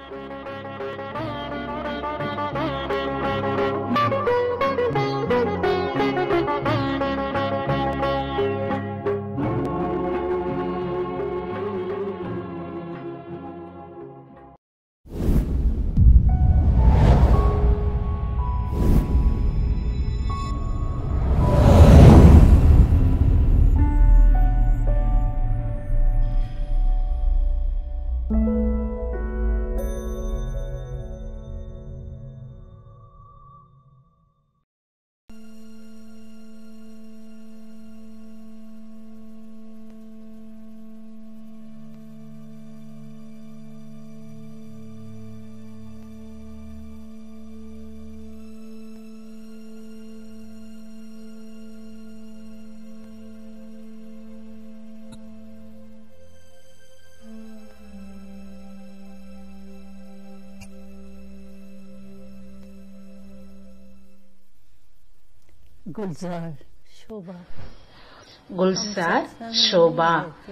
गुलजार शोभा குல்சார் ஷோபா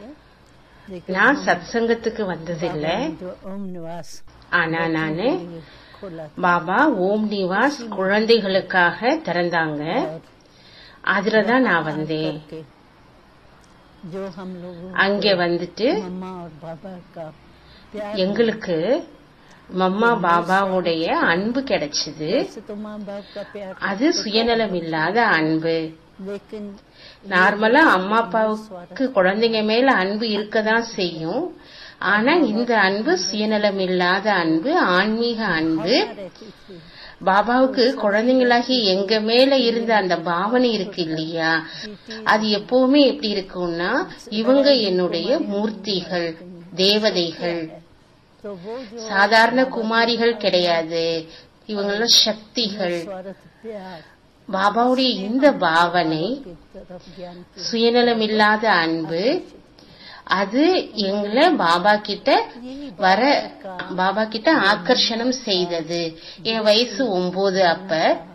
நான் சத்சங்கத்துக்கு வந்ததில்ல ओम निवास ஆனா நானு खोला பாபா ஓம் நிவாஸ் குழந்தைகளுக்காக திறந்தாங்க அதுலதான் நான் வந்தேன் करके जो हम लोगों அங்க வந்துட்டு मम्मा और पापा का प्यार எங்களுக்கு மம்மா பாபாவுடைய அன்பு கிடைச்சது से तो माँ बाप का प्यार அது சுயநலம் இல்லாத அன்பு लेकिन நார்மலா அம்மா அப்பாவுக்கு குழந்தைங்க மேல அன்பு இருக்கதான் செய்யும் ஆனா இந்த அன்பு சுயநலம் இல்லாத அன்பு ஆன்மீக அன்பு रहती थी பாபாவுக்கு குழந்தைங்களாகி எங்க மேல இருந்த அந்த பாவனை இருக்கு இல்லையா அது எப்பவுமே எப்படி இருக்கும்னா இவங்க என்னுடைய மூர்த்திகள் தேவதைகள் तो वो जो சாதாரண குமாரிகள் கிடையாது இவங்கெல்லாம் சக்திகள் स्वार्थ प्यार பாபாவுடைய இந்த பாவனை की तरफ ज्ञान की சுயநலம் இல்லாத அன்பு அது எங்களை பாபா கிட்ட வர பாபா கிட்ட ஆக்கர்ஷணம் செய்தது என் வயசு ஒன்பது அப்ப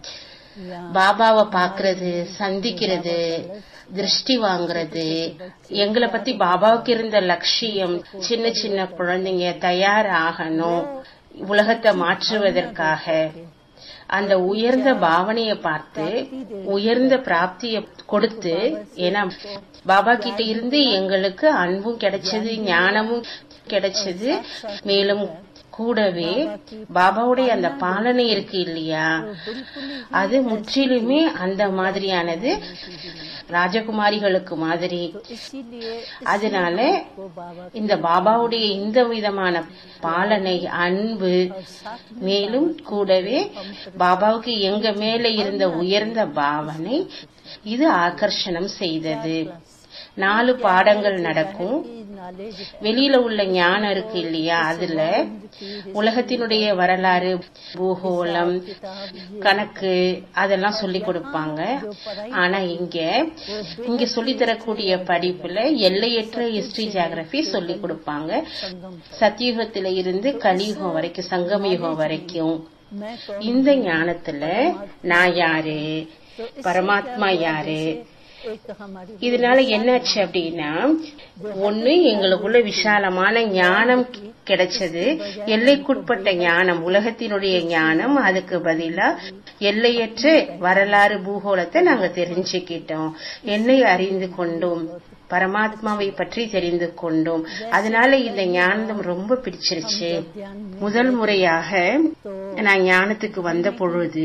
பாபாவை பாக்குறது சந்திக்கிறது திருஷ்டி வாங்குறது எங்களை பத்தி பாபாவுக்கு இருந்த லட்சியம் சின்ன சின்ன குழந்தைங்க தயார் ஆகணும் உலகத்தை மாற்றுவதற்காக அந்த உயர்ந்த பாவனையை பார்த்து உயர்ந்த பிராப்திய கொடுத்து ஏன்னா பாபா கிட்ட இருந்து எங்களுக்கு அன்பும் கிடைச்சது ஞானமும் கிடைச்சது மேலும் கூடவே பாபாவுடைய அந்த பாலனை இருக்கு இல்லையா அது முற்றிலுமே அந்த மாதிரியானது ராஜகுமாரிகளுக்கு மாதிரி इसीलिए அதனால वो बाबा இந்த பாபாவுடைய இந்த விதமான பாலனை அன்பு மேலும் கூடவே பாபாவுக்கு எங்க மேல இருந்த உயர்ந்த பாவனை இது ஆகர்ஷணம் செய்தது நாலு பாடங்கள் நடக்கும் की नॉलेज வெளியில உள்ள ஞானம் இருக்கு இல்லையா அதுல உலகத்தினுடைய வரலாறு பூகோளம் கணக்கு அதெல்லாம் சொல்லி கொடுப்பாங்க ஆனா இங்க இங்க சொல்லி தரக்கூடிய படிப்புல எல்லையற்ற ஹிஸ்டரி ஜியாகிரபி சொல்லி கொடுப்பாங்க சத்தியுகத்தில இருந்து கலியுகம் வரைக்கும் சங்கம யுகம் வரைக்கும் मैं कौन இந்த ஞானத்துல நான் யாரு பரமாத்மா யாரு एक हमारी இதனால என்னாச்சு அப்படின்னா ஒண்ணு எங்களுக்குள்ள விசாலமான ஞானம் கிடைச்சது எல்லைக்குட்பட்ட ஞானம் உலகத்தினுடைய ஞானம் அதுக்கு பதிலா எல்லையற்ற வரலாறு பூகோளத்தை நாங்க தெரிஞ்சுக்கிட்டோம் என்னை அறிந்து கொண்டோம் பரமாத்மாவை பற்றி தெரிந்து கொண்டோம் அதனால இந்த ஞானம் ரொம்ப பிடிச்சிருச்சு ज्ञान முதல் முறையாக நான் ஞானத்துக்கு வந்த பொழுது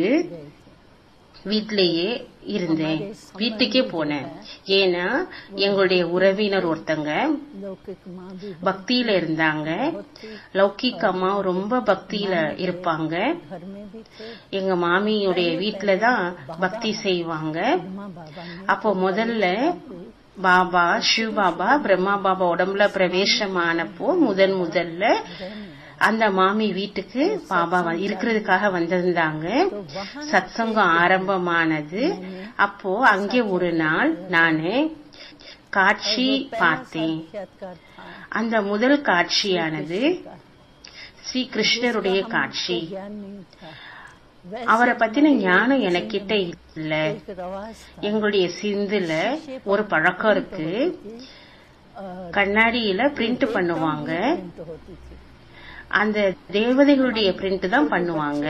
வீட்டிலேயே இருந்தேன் வீட்டுக்கே போனேன் ஏன்னா எங்களுடைய உறவினர் ஒருத்தங்க लौकिक माँ भी பக்தியில இருந்தாங்க லௌகிக் அம்மா ரொம்ப பக்தியில இருப்பாங்க घर में भी थे எங்க மாமியுடைய வீட்டுல தான் பக்தி செய்வாங்க माँ बाबा ने அப்போ முதல்ல பாபா சிவ பாபா பிரம்மா பாபா உடம்புல பிரவேசமானப்போ முதன் முதல்ல அந்த மாமி வீட்டுக்கு பாபா வ- இருக்கிறதுக்காக வந்திருந்தாங்க சத்சங்கம் ஆரம்பமானது அப்போ அங்கே ஒரு நாள் நானு காட்சி பார்த்தேன் साक्षात्कार था அந்த முதல் காட்சியானது ஸ்ரீ கிருஷ்ணருடைய காட்சி ज्ञान नहीं था அவரை பத்தின ஞானம் எனக்கிட்ட இல்ல एक रवाज था எங்களுடைய சிந்துல ஒரு பழக்கம் இருக்கு और கண்ணாடியில பிரிண்ட் பண்ணுவாங்க तो होती थी அந்த தேவதைகளுடைய பிரிண்ட் தான் பண்ணுவாங்க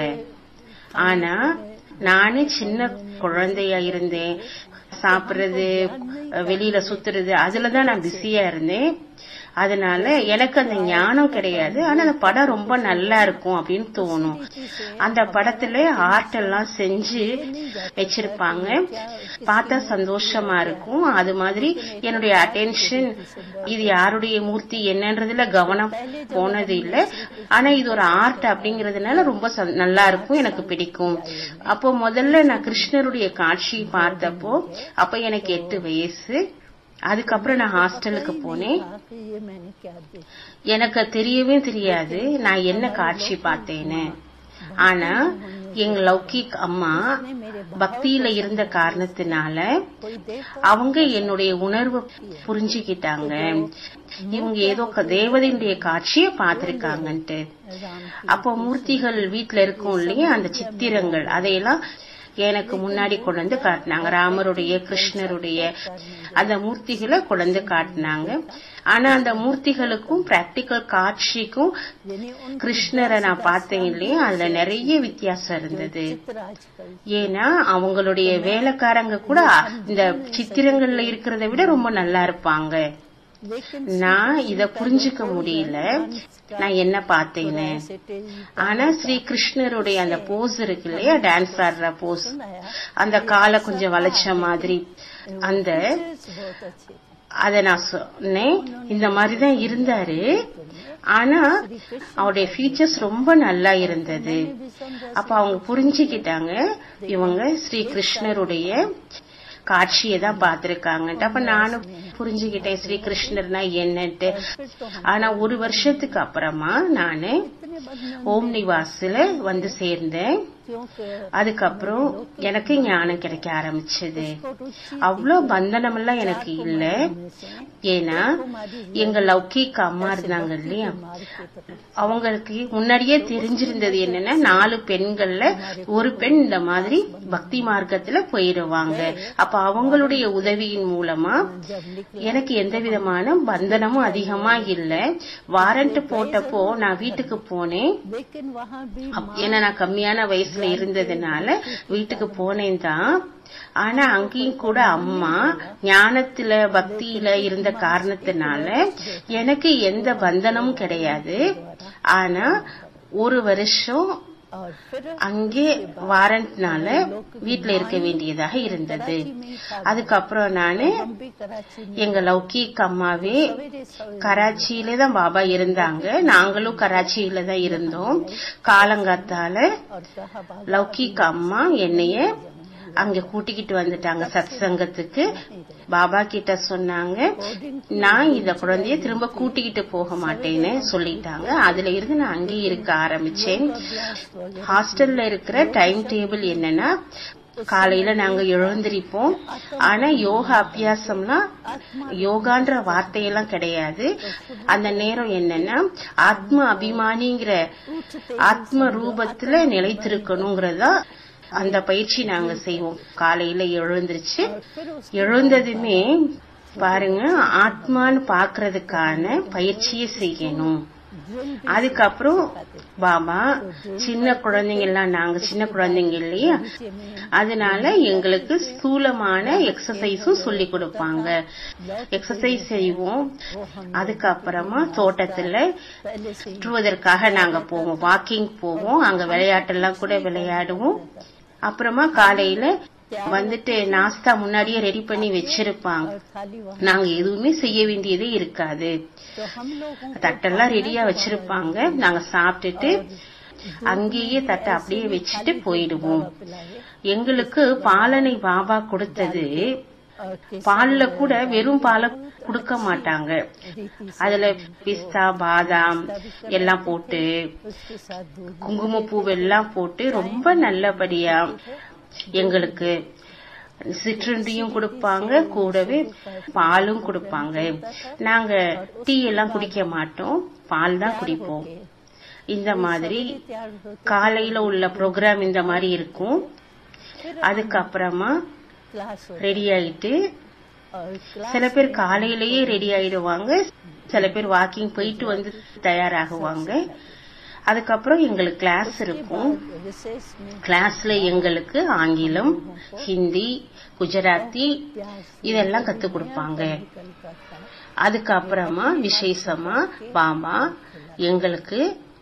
ஆனா நானு சின்ன குழந்தையா இருந்தேன் சாப்பிடுறது வெளியில சுத்துறது அதுலதான் நான் பிஸியா இருந்தேன் அதனால எனக்கு அந்த ஞானம் கிடையாது ஆனா அந்த படம் ரொம்ப நல்லா இருக்கும் அப்படின்னு தோணும் அந்த படத்துல ஆர்ட் எல்லாம் செஞ்சு வச்சிருப்பாங்க பார்த்தா சந்தோஷமா இருக்கும் அது மாதிரி என்னுடைய அட்டென்ஷன் இது யாருடைய மூர்த்தி என்னன்றதுல கவனம் போனது இல்ல ஆனா இது ஒரு ஆர்ட் அப்படிங்கறதுனால ரொம்ப சந்- நல்லா இருக்கும் எனக்கு பிடிக்கும் அப்போ முதல்ல நான் கிருஷ்ணருடைய காட்சி பார்த்தப்போ அப்ப எனக்கு எட்டு வயசு அதுக்கப்புறம் நான் ஹாஸ்டலுக்கு போனேன் कि ये मैंने क्या देखा எனக்கு தெரியவே தெரியாது நான் என்ன காட்சி பார்த்தேன்னு ஆனா எங்க லௌகிக் அம்மா பக்தியில இருந்த காரணத்தினால कोई देख அவங்க என்னுடைய உணர்வு புரிஞ்சுக்கிட்டாங்க இவங்க ஏதோ க- தேவதையுடைய காட்சியை பார்த்திருக்காங்கன்ட்டு राम அப்போ மூர்த்திகள் வீட்ல இருக்கும் இல்லையா அந்த சித்திரங்கள் அதையெல்லாம் எனக்கு முன்னாடி கொண்டு வந்து காட்டினாங்க ராமருடைய கிருஷ்ணருடைய அந்த மூர்த்திகளை கொண்டு வந்து காட்டினாங்க ஆனா அந்த மூர்த்திகளுக்கும் பிராக்டிக்கல் காட்சிக்கும் यानी उन கிருஷ்ணரை நான் பார்த்தேன் இல்லையா அதுல நிறைய வித்தியாசம் இருந்தது चित्र आजकल ஏன்னா அவங்களுடைய வேலைக்காரங்க கூட இந்த சித்திரங்கள்ல இருக்கிறத விட ரொம்ப நல்லா இருப்பாங்க लेकिन நான் இத புரிஞ்சுக்க முடியல நான் என்ன பார்த்தேன்னு से तेरी ஆனா ஸ்ரீ கிருஷ்ணருடைய அந்த போஸ் இருக்கு இல்லையா டான்ஸ் ஆடுற போஸ் आया அந்த காலை கொஞ்சம் வளைச்ச மாதிரி அந்த बहुत अच्छे அத நான் சொன்னேன் இந்த மாதிரி தான் இருந்தாரு ஆனா அவருடைய ஃபீச்சர்ஸ் ரொம்ப நல்லா இருந்தது भी समझा அப்ப அவங்க புரிஞ்சுக்கிட்டாங்க இவங்க ஸ்ரீ கிருஷ்ணருடைய காட்சியை தான் பார்த்திருக்காங்கன்ட்டு அப்ப நானும் புரிஞ்சுக்கிட்டேன் ஸ்ரீ கிருஷ்ணர்னா என்னன்ட்டு ஆனா ஒரு வருஷத்துக்கு அப்புறமா நானு इतने बदनाम ஓம் நிவாஸ்ல வந்து சேர்ந்தேன் क्योंकि அதுக்கப்புறம் எனக்கு ஞானம் கிடைக்க ஆரம்பிச்சது रुचि அவ்வளோ பந்தனம் எல்லாம் எனக்கு இல்ல ஏன்னா எங்க லௌகிக் அம்மா இருந்தாங்க இல்லையா मार के तरफ அவங்களுக்கு முன்னாடியே தெரிஞ்சிருந்தது என்னன்னா நாலு பெண்கள்ல ஒரு பெண் இந்த மாதிரி பக்தி மார்க்கத்துல போயிருவாங்க அப்ப அவங்களுடைய உதவியின் மூலமா जब निकल எனக்கு எந்த விதமான பந்தனமும் அதிகமா இல்ல வாரண்ட் போட்டப்போ நான் வீட்டுக்கு போனேன் लेकिन वहाँ भी அப்- ஏன்னா நான் கம்மியான வயசுல இருந்ததுனால வீட்டுக்கு போனேன் தான் ஆனா அங்கேயும் கூட அம்மா ஞானத்துல பக்தியில இருந்த காரணத்தினால எனக்கு எந்த பந்தனமும் கிடையாது ஆனா ஒரு வருஷம் और फिर அங்கே வாரண்ட்னால வீட்ல இருக்க வேண்டியதாக இருந்தது அதுக்கப்புறம் நானு हम भी कराची में எங்க லௌகிக் அம்மாவே सवेरे सवेरे கராச்சியில தான் பாபா இருந்தாங்க நாங்களும் கராச்சியில தான் இருந்தோம் காலங்காத்தால और कहा बाबा லௌகிக் அம்மா என்னைய அங்க கூட்டிக்கிட்டு வந்துட்டாங்க சத் சங்கத்துக்கு பாபா கிட்ட சொன்னாங்க நான் இந்த குழந்தைய திரும்ப கூட்டிக்கிட்டு போக மாட்டேன்னு சொல்லிட்டாங்க அதுல இருந்து நான் அங்கேயே இருக்க ஆரம்பிச்சேன் ஹாஸ்டல்ல இருக்கிற டைம் டேபிள் என்னன்னா காலையில நாங்க எழுந்திருப்போம் ஆனா யோகா அபியாசம்லாம் யோகான்ற வார்த்தையெல்லாம் கிடையாது அந்த நேரம் என்னன்னா ஆத்ம அபிமானிங்கிற ஆத்ம ரூபத்துல நிலைத்திருக்கணுங்கிறதா அந்த பயிற்சி நாங்க செய்வோம் காலையில எழுந்திருச்சு எழுந்ததுமே பாருங்க ஆத்மான்னு பாக்குறதுக்கான பயிற்சியை செய்யணும் அதுக்கப்புறம் பாபா சின்ன குழந்தைங்க எல்லாம் நாங்க சின்ன குழந்தைங்க இல்லையா அதனால எங்களுக்கு ஸ்தூலமான எக்ஸசைஸும் சொல்லி கொடுப்பாங்க எக்ஸசைஸ் செய்வோம் அதுக்கப்புறமா தோட்டத்துல சுற்றுவதற்காக நாங்க போவோம் வாக்கிங் போவோம் அங்க விளையாட்டெல்லாம் கூட விளையாடுவோம் அப்புறமா காலையில வந்துட்டு நாஸ்தா முன்னாடியே ரெடி பண்ணி வச்சிருப்பாங்க और खाली वहाँ நாங்க எதுவுமே செய்ய வேண்டியதே இருக்காது तो हम लोगों தட்டெல்லாம் ரெடியா வச்சிருப்பாங்க நாங்க சாப்பிட்டுட்டு அங்கேயே தட்டை அப்படியே வச்சுட்டு போயிடுவோம் पिलाए எங்களுக்கு பாலனை பாபா கொடுத்தது और किस பால்ல கூட வெறும் பாலை கொடுக்க மாட்டாங்க रीति அதுல பிஸ்தா பாதாம் எல்லாம் போட்டு उसके साथ दूध குங்குமப்பூவெல்லாம் போட்டு ரொம்ப நல்லபடியா எங்களுக்கு சிற்றுண்டியும் கொடுப்பாங்க கூடவே பாலும் கொடுப்பாங்க நாங்க டீ எல்லாம் குடிக்க மாட்டோம் பால் தான் குடிப்போம் இந்த மாதிரி तैयार होते காலையில உள்ள ப்ரோக்ராம் இந்த மாதிரி இருக்கும் அதுக்கப்புறமா क्लास हो ரெடி ஆயிட்டு और क्लास சில பேர் காலையிலேயே ரெடி ஆயிடுவாங்க சில பேர் வாக்கிங் போயிட்டு வந்து தயாராகுவாங்க அதுக்கப்புறம் எங்களுக்கு கிளாஸ் இருக்கும் विशेष में கிளாஸ்ல எங்களுக்கு ஆங்கிலம் ஹிந்தி குஜராத்தி இதெல்லாம் கத்து கொடுப்பாங்க निकल का था அதுக்கப்புறமா விசேஷமா பாபா எங்களுக்கு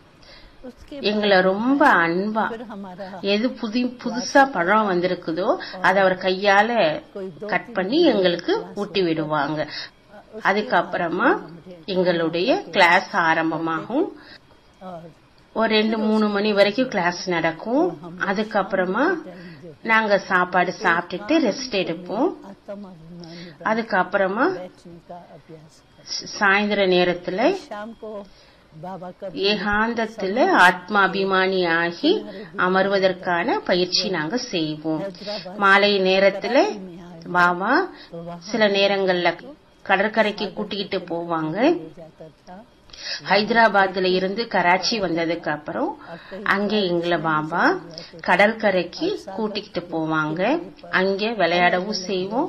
उसके எங்களை ரொம்ப அன்பா फिर हमारा எது புதி புதுசா பழம் வந்திருக்குதோ அதை அவர் கையால கட் பண்ணி எங்களுக்கு ஊட்டி விடுவாங்க அதுக்கப்புறமா எங்களுடைய கிளாஸ் ஆரம்பமாகும் और ஒரு ரெண்டு மூணு மணி வரைக்கும் கிளாஸ் நடக்கும் அதுக்கப்புறமா நாங்க சாப்பாடு சாப்பிட்டுட்டு ரெஸ்ட் எடுப்போம் आत्माभिमानी அதுக்கப்புறமா बैठने का अभ्यास करें சாயந்தர நேரத்துல शाम को बाबा का ஏகாந்தத்துல ஆத்மாபிமானி ஆகி அமர்வதற்கான பயிற்சி நாங்க செய்வோம் மாலை நேரத்துல பாபா சில நேரங்கள்ல கடற்கரைக்கு கூட்டிக்கிட்டு போவாங்க ले जाता था ஹைதராபாத்ல இருந்து கராச்சி வந்ததுக்கு அப்புறம் அங்கே எங்களை பாபா கடற்கரைக்கு கூட்டிக்கிட்டு போவாங்க அங்கே விளையாடவும் செய்வோம்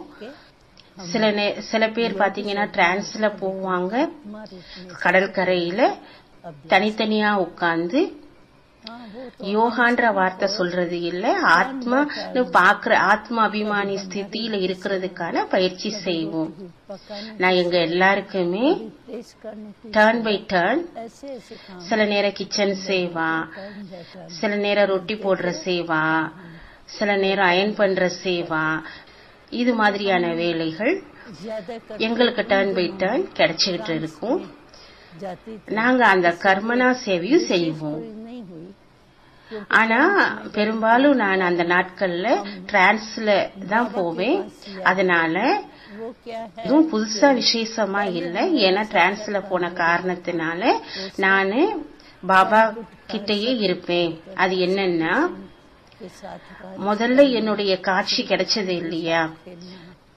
சில நே- சில பேர் பாத்தீங்கன்னா டிரான்ஸ்ல போவாங்க हमारे इसमें கடற்கரையில தனித்தனியா உட்கார்ந்து हाँ वो யோகான்ற வார்த்தை சொல்றது இல்ல ஆத்மா பாக்குற ஆத்மா அபிமானி ஸ்திதியில இருக்கிறதுக்கான பயிற்சி செய்வோம் पकाने நான் எங்க எல்லாருக்குமே प्रेस करने की டர்ன் பை டர்ன் ऐसे ऐसे काम சில நேரம் கிச்சன் சேவா टर्न बाय टर्न சில நேரம் ரொட்டி போடுற சேவா சில நேரம் அயன் பண்ற சேவா இது மாதிரியான வேலைகள் ज्यादा कर எங்களுக்கு டர்ன் பை டர்ன் கிடைச்சிக்கிட்டு இருக்கும் जाती நாங்க அந்த கர்மனா சேவையும் செய்வோம் कोई नहीं हुई ஆனா பெரும்பாலும் நான் அந்த நாட்கள்ல டிரான்ஸ்ல தான் போவேன் அதனால वो क्या है எதுவும் புதுசா விசேஷமா இல்ல ஏன்னா டிரான்ஸ்ல போன காரணத்தினால நானு பாபா கிட்டயே இருப்பேன் அது என்னன்னா के साथ का முதல்ல என்னுடைய காட்சி கிடைச்சது இல்லையா खेलना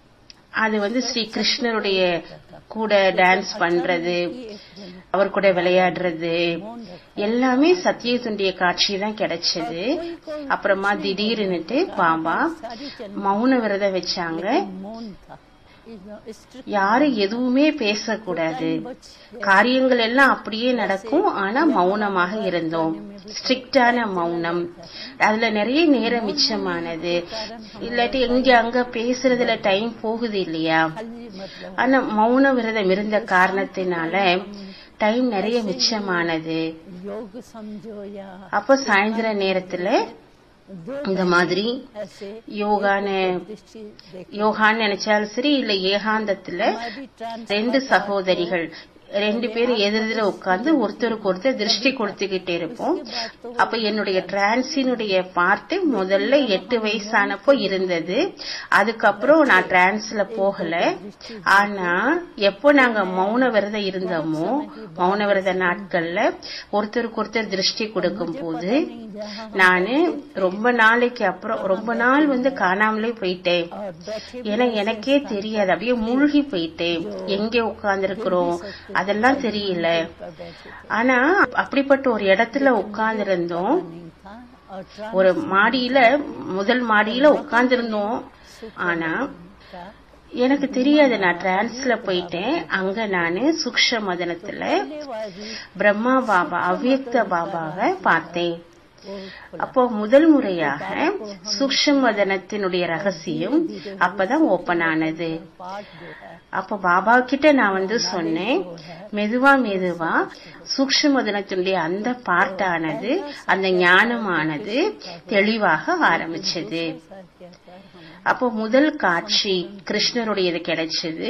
அது வந்து ஸ்ரீ கிருஷ்ணருடைய கூட டான்ஸ் பண்றது एक जन அவர் கூட விளையாடுறது मौन रख எல்லாமே சத்தியத்துடைய காட்சி தான் கிடைச்சது அப்புறமா திடீர்னுட்டு பாபா सारी चल மௌன விரதம் வச்சாங்க मौन था इस strict யாரும் எதுவுமே பேசக்கூடாது बच காரியங்கள் எல்லாம் அப்படியே நடக்கும் ஆனா மௌனமாக இருந்தோம் ஸ்ட்ரிக்டான மௌனம் அதுல நிறைய நேரம் மிச்சமானது இல்லாட்டி எங்க அங்க பேசுறதுல டைம் போகுது இல்லையா खाली मतलब ஆனா மௌன விரதம் இருந்த காரணத்தினால டைம் நிறைய மிச்சமானது योग समझो या அப்ப சாயந்தர நேரத்துல दो இந்த மாதிரி ऐसे யோகான दृष्टि देख யோகான்னு நினைச்சாலும் சரி இல்ல ஏகாந்தத்துல हमारी ट्रांस ரெண்டு சகோதரிகள் ரெண்டு பேரும் எதிரெதிர உட்கார்ந்து ஒருத்தருக்கு ஒருத்தர் திருஷ்டி கொடுத்துக்கிட்டே இருப்போம் அப்ப என்னுடைய டிரான்ஸினுடைய பார்ட் முதல்ல எட்டு வயசானப்போ இருந்தது அதுக்கப்புறம் நான் டிரான்ஸ்ல போகல ஆனா எப்போ நாங்க மௌன விரதம் இருந்தோமோ மௌன விரத நாட்கள்ல ஒருத்தருக்கு ஒருத்தர் திருஷ்டி கொடுக்கும் போது நானு ரொம்ப நாளைக்கு அப்புறம் ரொம்ப நாள் வந்து காணாமலே போயிட்டேன் और बैठे ஏன்னா எனக்கே தெரியாது அப்படியே மூழ்கி போயிட்டேன் எங்க உட்கார்ந்து இருக்கிறோம் அதெல்லாம் தெரியல पर बैठे ஆனா அப்படிப்பட்ட ஒரு இடத்துல உட்கார்ந்து இருந்தோம் नहीं था और ट्रांस ஒரு மாடியில முதல் மாடியில உட்கார்ந்து இருந்தோம் ஆனா का எனக்கு தெரியாது நான் டிரான்ஸ்ல போயிட்டேன் அங்க நானு சுக்ஷ மதனத்துல वाली பிரம்மா பாபா அவ்யக்த பாபாவை பார்த்தேன் वो அப்போ முதல் முறையாக சூக்ஷ்மதனத்தினுடைய ரகசியம் அப்பதான் ஓபன் ஆனது पाठ देता है அப்ப பாபா கிட்ட நான் வந்து சொன்னேன் மெதுவா மெதுவா சூக்ஷ்மதனத்தினுடைய அந்த பார்ட்டானது அந்த ஞானமானது தெளிவாக ஆரம்பிச்சது ऐसा क्या कर हम அப்போ முதல் காட்சி கிருஷ்ணருடையது கிடைச்சது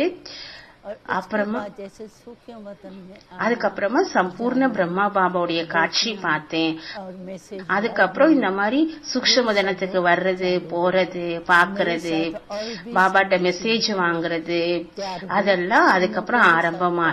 और அப்புறமா बाद जैसे सूखे वतन में आ- அதுக்கப்புறமா சம்பூர்ண பிரம்மா பாபாவுடைய காட்சி பார்த்தேன் और मैसेज அதுக்கப்புறம் இந்த மாதிரி சூக்ஷ்மதனத்துக்கு வர்றது போறது பாக்குறது பாபாட்ட மெசேஜ் வாங்குறது அதெல்லாம் அதுக்கப்புறம் ஆரம்பமா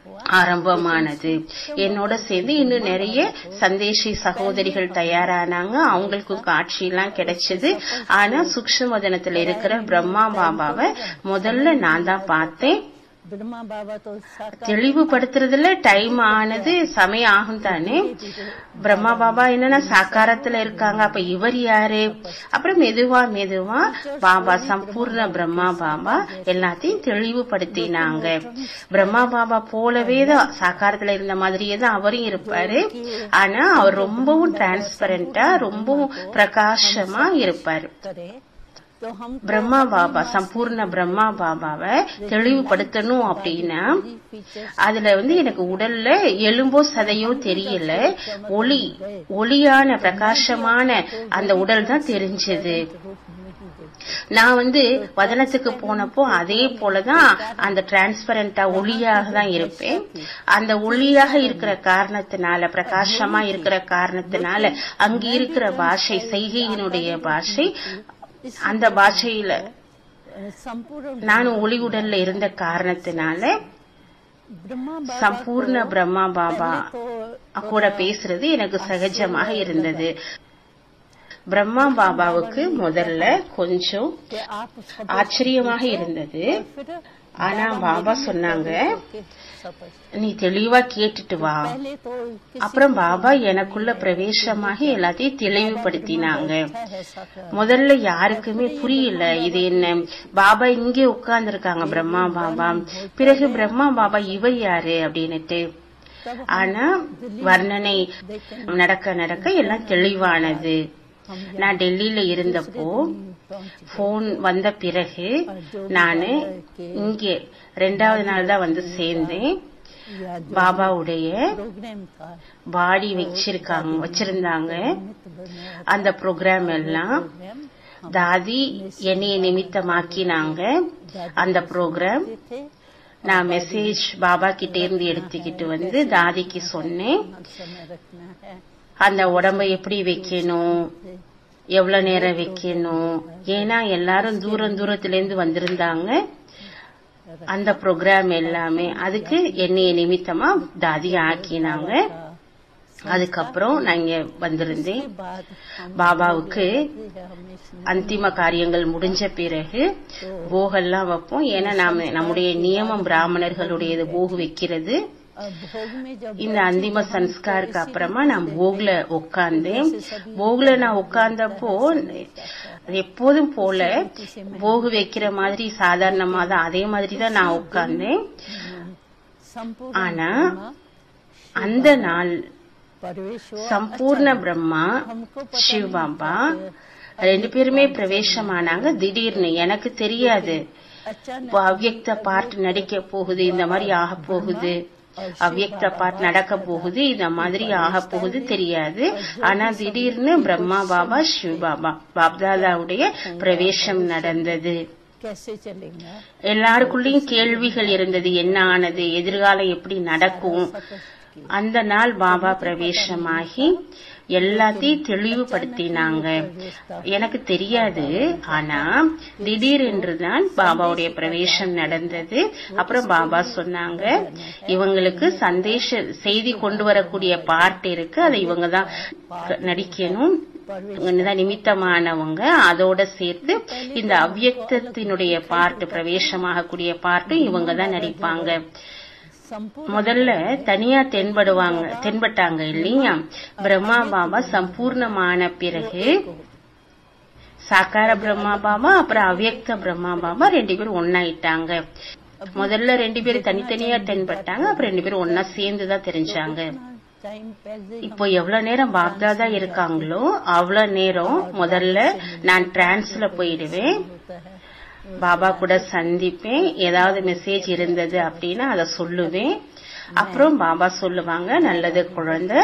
ஆரம்பமானது என்னோட சேர்ந்து இன்னும் நிறைய சந்தேஷி சகோதரிகள் தயாரானாங்க அவங்களுக்கும் காட்சி எல்லாம் கிடைச்சது ஆனா சூக்ஷ்மதனத்துல இருக்கிற பிரம்மா பாபாவை முதல்ல நான் தான் பார்த்தேன் ब्रह्मा बाबा तो साकार தெளிவுபடுத்துறதுல டைம் ஆனது சமயம் ஆகும் தானே பிரம்மா பாபா என்னன்னா சாக்காரத்துல இருக்காங்க அப்ப இவர் யாரு அப்புறம் மெதுவா மெதுவா பாபா சம்பூர்ண பிரம்மா பாபா எல்லாத்தையும் தெளிவுபடுத்தினாங்க பிரம்மா பாபா போலவே தான் சாக்காரத்துல இருந்த மாதிரியே தான் அவரும் இருப்பாரு ஆனா அவர் ரொம்பவும் டிரான்ஸ்பரண்டா ரொம்பவும் பிரகாசமா இருப்பாரு करे तो हम பிரம்மா பாபா சம்பூர்ண பிரம்மா பாபாவை தெளிவுபடுத்தணும் அப்படின்னா फीचर அதுல வந்து எனக்கு உடல்ல எலும்போ சதையோ தெரியல ஒளி ஒளியான பிரகாசமான அந்த உடல் தான் தெரிஞ்சது रूप में ही देख நான் வந்து வதனத்துக்கு போனப்போ அதே போலதான் அந்த டிரான்ஸ்பரண்டா ஒளியாக தான் இருப்பேன் அந்த ஒளியாக இருக்கிற காரணத்தினால பிரகாசமா இருக்கிற காரணத்தினால அங்க இருக்கிற பாஷை செய்கையினுடைய பாஷை அந்த பாஷையில संपूर्ण நான் ஒளி உடல்ல இருந்த காரணத்தினால ब्रह्मा बाबा சம்பூர்ண பிரம்மா பாபா तो கூட பேசுறது எனக்கு சகஜமாக இருந்தது பிரம்மா பாபாவுக்கு முதல்ல கொஞ்சம் कि आप सब ஆச்சரியமாக இருந்தது फिर ஆனா பாபா சொன்னாங்க के समझ நீ தெளிவா கேட்டுட்டு வா पहले तो किसी அப்புறம் பாபா எனக்குள்ள பிரவேசமாகி எல்லாத்தையும் தெளிவுபடுத்தினாங்க है साकार முதல்ல யாருக்குமே புரியல இது என்ன பாபா இங்கே உட்கார்ந்து இருக்காங்க பிரம்மா பாபா பிறகு பிரம்மா பாபா இவர் யாரு அப்படின்னுட்டு ஆனா வர்ணனை நடக்க நடக்க எல்லாம் தெளிவானது நான் டெல்லியில இருந்தப்போ போன் வந்த பிறகு நானு இங்கே ரெண்டாவது நாள் தான் வந்து சேர்ந்தேன் या பாபாவுடைய प्रोग्राम था பாடி வச்சிருக்காங்க வச்சிருந்தாங்க निमित्त बना அந்த ப்ரோக்ராம் எல்லாம் प्रोग्राम தாதி என்னைய நிமித்தமாக்கினாங்க அந்த ப்ரோக்ராம் थे நான் மெசேஜ் பாபா கிட்ட இருந்து எடுத்துக்கிட்டு வந்து தாதிக்கு சொன்னேன் हर समय रखना है அந்த உடம்ப எப்படி வைக்கணும் எவ்வளவு நேரம் வைக்கணும் ஏன்னா எல்லாரும் தூரம் தூரத்துல இருந்து வந்திருந்தாங்க அந்த ப்ரோக்ராம் எல்லாமே அதுக்கு என்னைய நிமித்தமா தாதி ஆக்கினாங்க அதுக்கப்புறம் நான் இங்க வந்திருந்தேன் बाद हम பாபாவுக்கு हमेशा அந்திம காரியங்கள் முடிஞ்ச பிறகு போகெல்லாம் வைப்போம் ஏன்னா நாம நம்முடைய நியமம் பிராமணர்களுடையது போகு வைக்கிறது अब भोग में जब இந்த அந்திம சன்ஸ்காருக்கு அப்புறமா நான் போக்ல உட்கார்ந்தேன் போக்ல நான் உட்கார்ந்தப்போ எப்போதும் போல போகு வைக்கிற மாதிரி சாதாரணமா தான் அதே மாதிரி தான் நான் உட்கார்ந்தேன் संपूर्ण ஆனா அந்த நாள் प्रवेश हुआ சம்பூர்ண பிரம்மா சிவ பாபா ரெண்டு பேருமே பிரவேசமானாங்க திடீர்னு எனக்கு தெரியாது अचानक இப்போ அவ்யக்த பார்ட் நடிக்க போகுது இந்த மாதிரி ஆக போகுது அவ்யக்த பார்ட் நடக்க போகுது இந்த மாதிரி ஆக போகுது தெரியாது ஆனா திடீர்னு பிரம்மா பாபா சிவ பாபா பாப்தாதாவுடைய பிரவேசம் நடந்தது कैसे चलेगा எல்லாருக்குள்ளயும் கேள்விகள் இருந்தது என்ன ஆனது எதிர்காலம் எப்படி நடக்கும் அந்த நாள் பாபா பிரவேசமாகி எல்லாத்தையும் தெளிவுபடுத்தினாங்க எனக்கு தெரியாது ஆனா திடீரென்று தான் பாபாவுடைய பிரவேசம் நடந்தது அப்புறம் பாபா சொன்னாங்க இவங்களுக்கு சந்தேஷ செய்தி கொண்டு வரக்கூடிய பார்ட் இருக்கு அதை இவங்க தான் நடிக்கணும் இவங்கதான் நிமித்தமானவங்க அதோட சேர்த்து இந்த அவ்யக்தத்தினுடைய பார்ட் பிரவேசமாகக்கூடிய பார்ட்டும் இவங்க தான் நடிப்பாங்க संपूर्ण முதல்ல தனியா தென்படுவாங்க தென்பட்டாங்க இல்லையா பிரம்மா பாபா சம்பூர்ணமான பிறகு சாக்கார பிரம்மா பாபா அப்புறம் அவ்யக்த பிரம்மா பாபா ரெண்டு பேரும் ஒன்னாயிட்டாங்க முதல்ல ரெண்டு பேரும் தனித்தனியா தென்பட்டாங்க அப்புறம் ரெண்டு பேரும் ஒன்னா சேர்ந்து தான் தெரிஞ்சாங்க टाइम पहले இப்போ எவ்வளவு நேரம் பாப்தாதா இருக்காங்களோ அவ்வளவு நேரம் முதல்ல நான் டிரான்ஸ்ல போயிடுவேன் होता है பாபா கூட சந்திப்பேன் ஏதாவது மெசேஜ் இருந்தது அப்படின்னா அதை சொல்லுவேன் அப்புறம் பாபா சொல்லுவாங்க நல்லது குழந்தை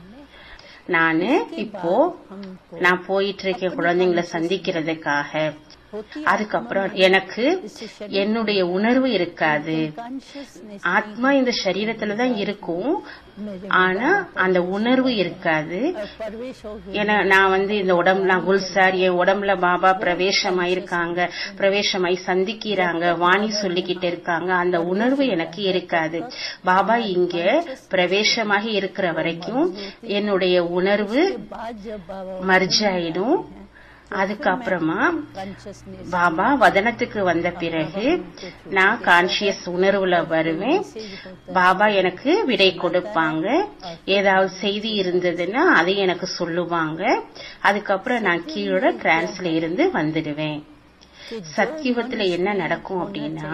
நானு இப்போ நான் போயிட்டு இருக்கேன் குழந்தைங்களை சந்திக்கிறதுக்காக होती அதுக்கப்புறம் எனக்கு என்னுடைய உணர்வு இருக்காது कॉन्शियसनेस ஆத்மா இந்த சரீரத்துல தான் இருக்கும் मेरे ஆனா அந்த உணர்வு இருக்காது प्रवेश हो गया ஏன்னா நான் வந்து இந்த உடம்புல குல்சார் என் உடம்புல பாபா பிரவேசமாயிருக்காங்க பிரவேசமாய் சந்திக்கிறாங்க வாணி சொல்லிக்கிட்டு இருக்காங்க அந்த உணர்வு எனக்கு இருக்காது பாபா இங்க பிரவேசமாக இருக்கிற வரைக்கும் என்னுடைய உணர்வு बाद जब बाबा மர்ஜ் ஆயிடும் அதுக்கப்புறமா consciousness பாபா வதனத்துக்கு வந்த பிறகு நான் கான்சியஸ் உணர்வுல வருவேன் பாபா எனக்கு விடை கொடுப்பாங்க ஏதாவது செய்தி இருந்ததுன்னா அதை எனக்கு சொல்லுவாங்க அதுக்கப்புறம் நான் கீழே டிரான்ஸ்ல இருந்து வந்துடுவேன் சத்தியுகத்துல என்ன நடக்கும் அப்படின்னா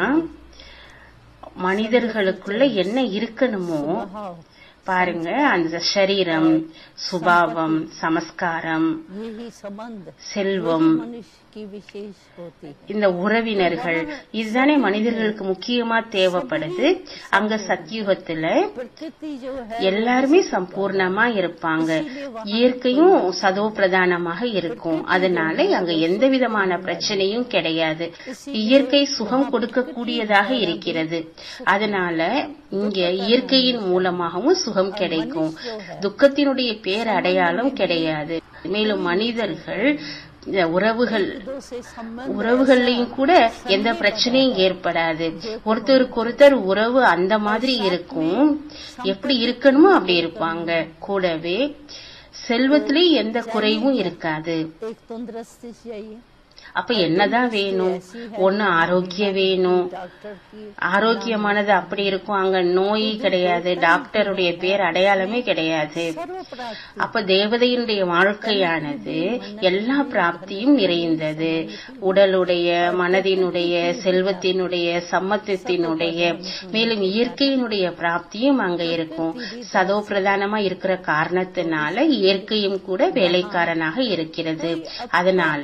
மனிதர்களுக்குள்ள என்ன இருக்கணுமோ भाव பாருங்க அந்த சரீரம் சுபாவம் சமஸ்காரம் यही संबंध செல்வம் मनुष्य की विशेष होती है இந்த உறவினர்கள் இதுதானே மனிதர்களுக்கு முக்கியமா தேவைப்படுது அங்க சத்தியுகத்துல प्रकृति जो है எல்லாருமே சம்பூர்ணமா இருப்பாங்க இயற்கையும் சதோ பிரதானமாக இருக்கும் அதனால அங்க எந்த விதமான பிரச்சனையும் கிடையாது இயற்கை சுகம் கொடுக்கக்கூடியதாக இருக்கிறது அதனால இங்க இயற்கையின் மூலமாகவும் சுகம் கிடைக்கும் துக்கத்தினுடைய பேர் அடையாளம் கிடையாது மேலும் மனிதர்கள் இந்த உறவுகள் दो से संबंध உறவுகள்லயும் கூட எந்த பிரச்சனையும் ஏற்படாது ஒருத்தருக்கு ஒருத்தர் உறவு அந்த மாதிரி இருக்கும் எப்படி இருக்கணுமோ அப்படி இருப்பாங்க கூடவே செல்வத்திலேயும் எந்த குறைவும் இருக்காது एक तंदुरुस्ती चाहिए அப்ப என்னதான் வேணும் ஒண்ணு ஆரோக்கியம் வேணும் डॉक्टर की ஆரோக்கியமானது அப்படி இருக்கும் அங்க நோய் கிடையாது டாக்டருடைய பேர் அடையாளமே கிடையாது सर्व प्राप्ति அப்ப தேவதையினுடைய வாழ்க்கையானது எல்லா பிராப்தியும் நிறைந்தது உடலுடைய மனதினுடைய செல்வத்தினுடைய சம்மத்தத்தினுடைய மேலும் இயற்கையினுடைய பிராப்தியும் அங்க இருக்கும் சதோ பிரதானமா இருக்கிற காரணத்தினால இயற்கையும் கூட வேலைக்காரனாக இருக்கிறது அதனால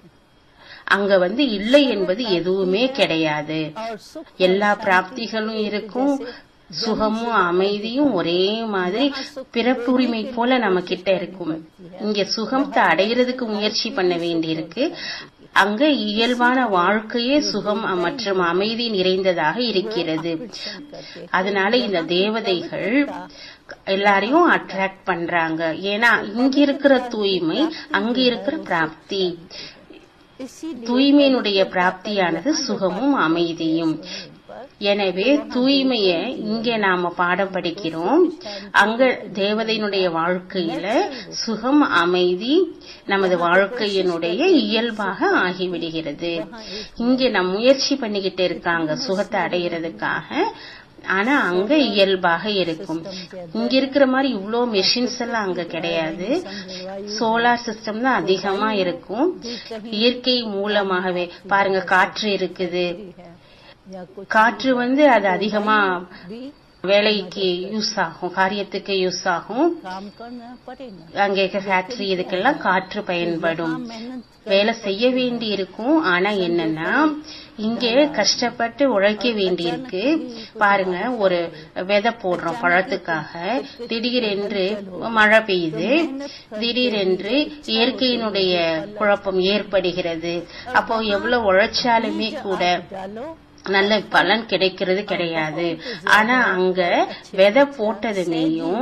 அங்க வந்து இல்லை என்பது எதுவுமே கிடையாது और सुख எல்லா பிராப்திகளும் இருக்கும் சுகமும் அமைதியும் ஒரே மாதிரி பிறப்புரிமை போல நம்ம கிட்ட இருக்கும் இங்க சுகத்தை அடையிறதுக்கு முயற்சி பண்ண வேண்டியிருக்கு அங்க இயல்பான வாழ்க்கையே சுகம் மற்றும் அமைதி நிறைந்ததாக இருக்கிறது करके அதனால இந்த தேவதைகள் எல்லாரையும் அட்ராக்ட் பண்றாங்க ஏன்னா இங்க இருக்கிற தூய்மை அங்க இருக்கிற பிராப்தி इसीलिए தூய்மையினுடைய பிராப்தியானது சுகமும் அமைதியும் எனவே தூய்மைய இங்க நாம பாடம் படிக்கிறோம் அங்க தேவதையினுடைய வாழ்க்கையில சுகம் அமைதி நமது வாழ்க்கையினுடைய இயல்பாக ஆகிவிடுகிறது இங்க நம்ம முயற்சி பண்ணிக்கிட்டு இருக்காங்க சுகத்தை அடையிறதுக்காக ஆனா அங்க இயல்பாக இருக்கும் இங்க இருக்கிற மாதிரி இவ்ளோ மெஷின்ஸ் எல்லாம் அங்க கிடையாது சோலார் சிஸ்டம் தான் அதிகமா இருக்கும் இயற்கை மூலமாகவே பாருங்க காற்று இருக்குது है या कुछ காற்று வந்து அது அதிகமா भी வேலைக்கு யூஸ் ஆகும் காரியத்துக்கு யூஸ் ஆகும் काम करना पड़ेगा அங்க இருக்க ஃபேக்டரி இதுக்கெல்லாம் காற்று பயன்படும் हाँ, मेहनत வேலை செய்ய வேண்டி இருக்கும் ஆனா என்னன்னா இங்க கஷ்டப்பட்டு உழைக்க வேண்டி இருக்கு பாருங்க ஒரு விதை போடுறோம் பழத்துக்காக திடீரென்று மழை பெய்யுது திடீரென்று இயற்கையினுடைய குழப்பம் ஏற்படுகிறது அப்போ எவ்வளவு உழைச்சாலுமே கூட डालो நல்ல பலன் கிடைக்கிறது கிடையாது ஆனா அங்க விதை போட்டதுமேயும்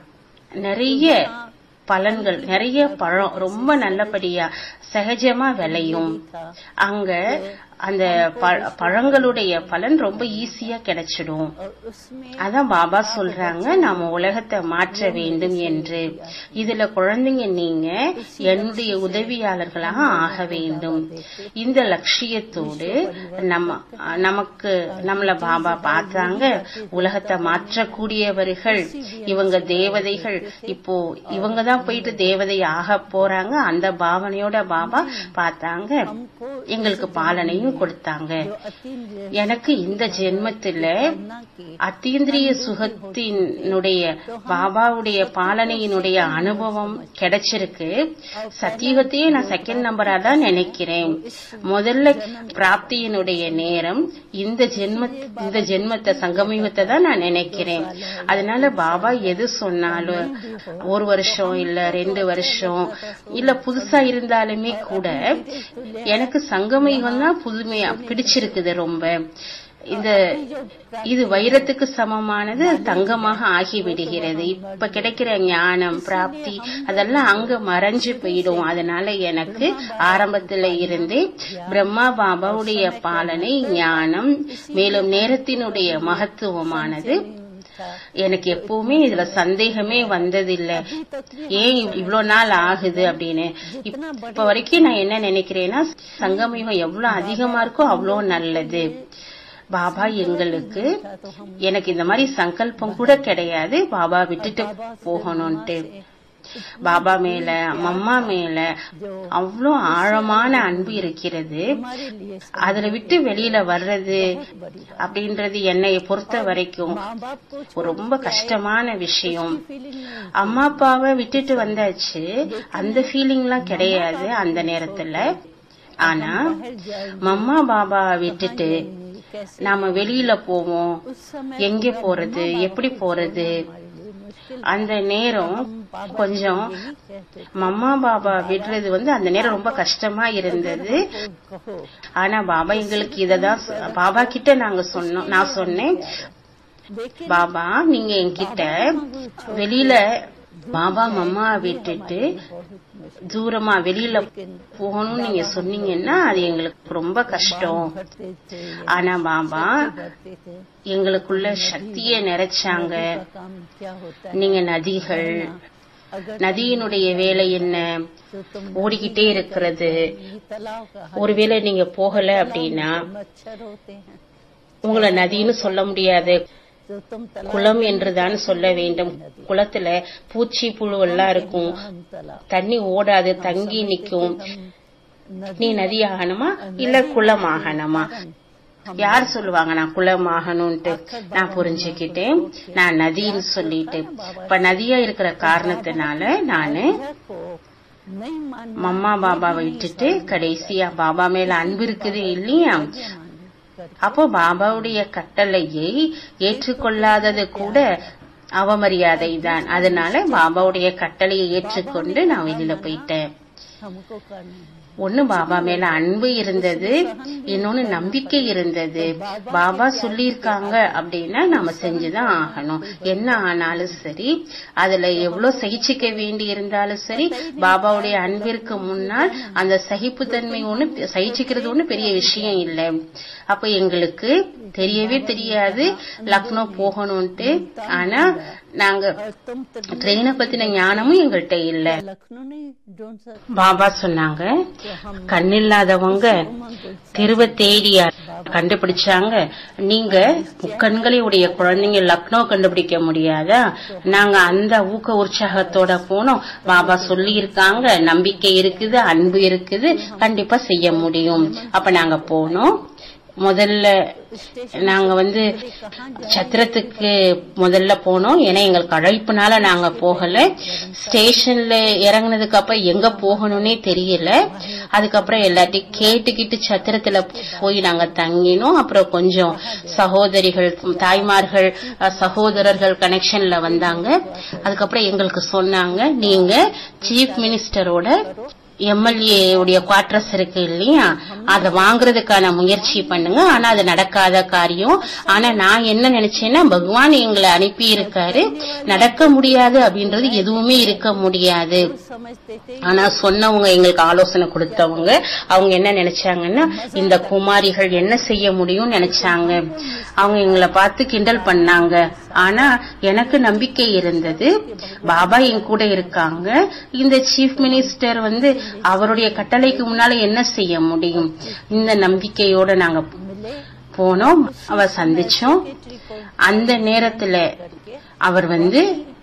நிறைய பலன்கள் நிறைய பழம் ரொம்ப நல்லபடியா சகஜமா விளையும் அங்க அந்த ப- பழங்களுடைய பலன் ரொம்ப ஈஸியா கிடைச்சிடும் और उसमें அதான் பாபா சொல்றாங்க நாம உலகத்தை மாற்ற வேண்டும் என்று இதுல குழந்தைங்க நீங்க என்னுடைய உதவியாளர்களாக ஆக வேண்டும் இந்த லட்சியத்தோடு நம்ம நமக்கு நம்மள பாபா பார்த்தாங்க உலகத்தை மாற்றக்கூடியவர்கள் இவங்க தேவதைகள் இப்போ இவங்க தான் போயிட்டு தேவதை ஆக போறாங்க அந்த பாவனையோட பாபா பார்த்தாங்க हमको எங்களுக்கு பாலனையும் கொடுத்தாங்க जो अतीन्द्रिय எனக்கு இந்த ஜென்மத்துல भावना की அத்தீந்திரிய சுகத்தினுடைய பாபாவுடைய பாலனையினுடைய அனுபவம் கிடைச்சிருக்கு சத்தியுகத்தையே நான் செகண்ட் நம்பரா தான் நினைக்கிறேன் முதல்ல பிராப்தியினுடைய நேரம் இந்த ஜென்ம இந்த ஜென்மத்தை சங்கமயுகத்தை தான் நான் நினைக்கிறேன் அதனால பாபா எது சொன்னாலும் ஒரு வருஷம் இல்ல ரெண்டு வருஷம் இல்ல புதுசா இருந்தாலுமே கூட எனக்கு சங்கமயுகம் தான் புதுமையா பிடிச்சிருக்குது ரொம்ப இந்த இது வைரத்துக்கு சமமானது தங்கமாக ஆகிவிடுகிறது இப்ப கிடைக்கிற ஞானம் பிராப்தி அதெல்லாம் அங்க மறைஞ்சு போயிடும் அதனால எனக்கு ஆரம்பத்துல இருந்தே பிரம்மா பாபாவுடைய பாலனை ஞானம் மேலும் நேரத்தினுடைய மகத்துவமானது எனக்கு எப்பவுமே இதுல சந்தேகமே வந்ததில்லை ஏன் இவ்வளோ நாள் ஆகுது அப்படின்னு இப்ப வரைக்கும் நான் என்ன நினைக்கிறேன்னா சங்கமயுகம் எவ்வளவு அதிகமா இருக்கோ அவ்வளோ நல்லது பாபா எங்களுக்கு எனக்கு இந்த மாதிரி சங்கல்பம் கூட கிடையாது பாபா விட்டுட்டு போகணும்ட்டு பாபா மேல மம்மா மேல அவ்வளோ ஆழமான அன்பு இருக்கிறது அதுல விட்டு வெளியில வர்றது அப்படின்றது என்னை பொறுத்த வரைக்கும் ரொம்ப கஷ்டமான விஷயம் அம்மா அப்பாவை விட்டுட்டு வந்தாச்சு அந்த ஃபீலிங்லாம் கிடையாது அந்த நேரத்துல ஆனா மம்மா பாபா விட்டுட்டு நாம வெளியில போவோம் எங்க போறது எப்படி போறது அந்த நேரம் கொஞ்சம் மம்மா பாபா விடுறது வந்து அந்த நேரம் ரொம்ப கஷ்டமா இருந்தது ஆனா பாபா எங்களுக்கு இததான் பாபா கிட்ட நாங்க சொன்னோம் நான் சொன்னேன் பாபா நீங்க என்கிட்ட வெளியில பாபா மம்மா விட்டுட்டு தூரமா வெளியில போகணும்னு நீங்க சொன்னீங்கன்னா அது எங்களுக்கு ரொம்ப கஷ்டம் ஆனா பாபா எங்களுக்குள்ள சக்திய நிறைச்சாங்க நீங்க நதிகள் நதியினுடைய வேலை என்ன ஓடிக்கிட்டே இருக்கிறது ஒருவேளை நீங்க போகல அப்படின்னா உங்களை நதின்னு சொல்ல முடியாது குளம் என்றுதான் சொல்ல வேண்டும் குளத்துல பூச்சி புழு எல்லாம் இருக்கும் தண்ணி ஓடாது தங்கி நிக்கும் நீ நதி ஆகணுமா இல்ல குளம் ஆகணுமா யார் சொல்லுவாங்க நான் குளம் ஆகணும்ட்டு நான் புரிஞ்சுக்கிட்டேன் நான் நதின்னு சொல்லிட்டு இப்ப நதியா இருக்கிற காரணத்தினால நானு மம்மா பாபாவை விட்டுட்டு கடைசியா பாபா மேல அன்பு இருக்குது இல்லையா அப்போ பாபாவுடைய கட்டளையை ஏற்றுக்கொள்ளாதது கூட அவமரியாதை தான் அதனால பாபாவுடைய கட்டளையை ஏற்றுக்கொண்டு நான் வெளியில போயிட்டேன் ஒண்ணு பாபா மேல அன்பு இருந்தது இன்னொன்னு நம்பிக்கை இருந்தது பாபா சொல்லியிருக்காங்க அப்படின்னா நாம செஞ்சுதான் ஆகணும் என்ன ஆனாலும் சரி அதுல எவ்வளவு சகிச்சுக்க வேண்டி இருந்தாலும் சரி பாபாவுடைய அன்பிற்கு முன்னால் அந்த சகிப்புத்தன்மை ஒண்ணு சகிச்சுக்கிறது ஒண்ணு பெரிய விஷயம் இல்லை அப்ப எங்களுக்கு தெரியவே தெரியாது லக்னோ போகணும்ட்டு ஆனா நாங்க ட்ரெயினை பத்தின ஞானமும் எங்கள்கிட்ட இல்ல பாபா சொன்னாங்க கண்ணில்லாதவங்க தெருவை தேடி கண்டுபிடிச்சாங்க நீங்க முக்கண்களை உடைய குழந்தைங்க லக்னோ கண்டுபிடிக்க முடியாதா நாங்க அந்த ஊக்க உற்சாகத்தோட போனோம் பாபா சொல்லி இருக்காங்க நம்பிக்கை இருக்குது அன்பு இருக்குது கண்டிப்பா செய்ய முடியும் அப்ப நாங்க போனோம் முதல்ல நாங்க வந்து சத்திரத்துக்கு முதல்ல போனோம் ஏன்னா எங்களுக்கு அழைப்புனால நாங்க போகல ஸ்டேஷன்ல இறங்குனதுக்கு அப்புறம் எங்க போகணும்னே தெரியல அதுக்கப்புறம் எல்லாத்தையும் கேட்டுக்கிட்டு சத்திரத்துல போய் நாங்க தங்கினோம் அப்புறம் கொஞ்சம் சகோதரிகள் தாய்மார்கள் சகோதரர்கள் கனெக்ஷன்ல வந்தாங்க அதுக்கப்புறம் எங்களுக்கு சொன்னாங்க நீங்க சீஃப் மினிஸ்டரோட எம்எல்ஏ உடைய குவார்டர்ஸ் இருக்கு இல்லையா அத வாங்குறதுக்கான முயற்சி பண்ணுங்க ஆனா அது நடக்காத காரியம் ஆனா நான் என்ன நினைச்சேன்னா பகவான் எங்களை அனுப்பி இருக்காரு நடக்க முடியாது அப்படின்றது எதுவுமே இருக்க முடியாது ஆனா சொன்னவங்க எங்களுக்கு ஆலோசனை கொடுத்தவங்க அவங்க என்ன நினைச்சாங்கன்னா இந்த குமாரிகள் என்ன செய்ய முடியும் நினைச்சாங்க அவங்க எங்களை பார்த்து கிண்டல் பண்ணாங்க ஆனா எனக்கு நம்பிக்கை இருந்தது பாபா என் கூட இருக்காங்க இந்த சீஃப் மினிஸ்டர் வந்து அவருடைய கட்டளைக்கு முன்னால என்ன செய்ய முடியும் இந்த நம்பிக்கையோட நாங்க போனோம் அவ சந்திச்சோம் அந்த நேரத்துல அவர் வந்து